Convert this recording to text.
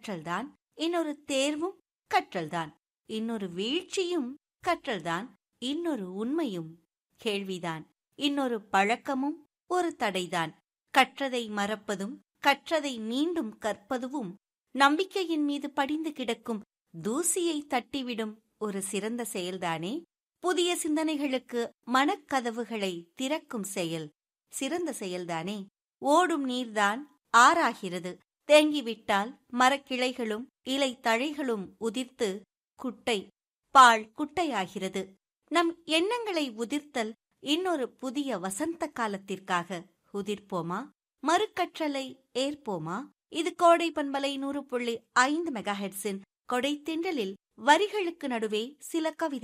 கற்றல்தான் இன்னொரு தேர்வும் கற்றல்தான் இன்னொரு வீழ்ச்சியும் கற்றல்தான் இன்னொரு உண்மையும் கேள்விதான் இன்னொரு பழக்கமும் ஒரு தடைதான் கற்றதை மறப்பதும் கற்றதை மீண்டும் கற்பதுவும் நம்பிக்கையின் மீது படிந்து கிடக்கும் தூசியை தட்டிவிடும் ஒரு சிறந்த செயல்தானே புதிய சிந்தனைகளுக்கு மனக்கதவுகளை திறக்கும் செயல் சிறந்த செயல்தானே ஓடும் நீர்தான் ஆறாகிறது தேங்கிவிட்டால் மரக்கிளைகளும் இலை தழைகளும் உதிர்த்து குட்டை பால் குட்டையாகிறது நம் எண்ணங்களை உதிர்த்தல் இன்னொரு புதிய வசந்த காலத்திற்காக உதிர்ப்போமா மறுக்கற்றலை ஏற்போமா இது கோடை பண்பலை நூறு புள்ளி ஐந்து மெகாஹெட்ஸின் கொடை திண்டலில் வரிகளுக்கு நடுவே சில கவிதை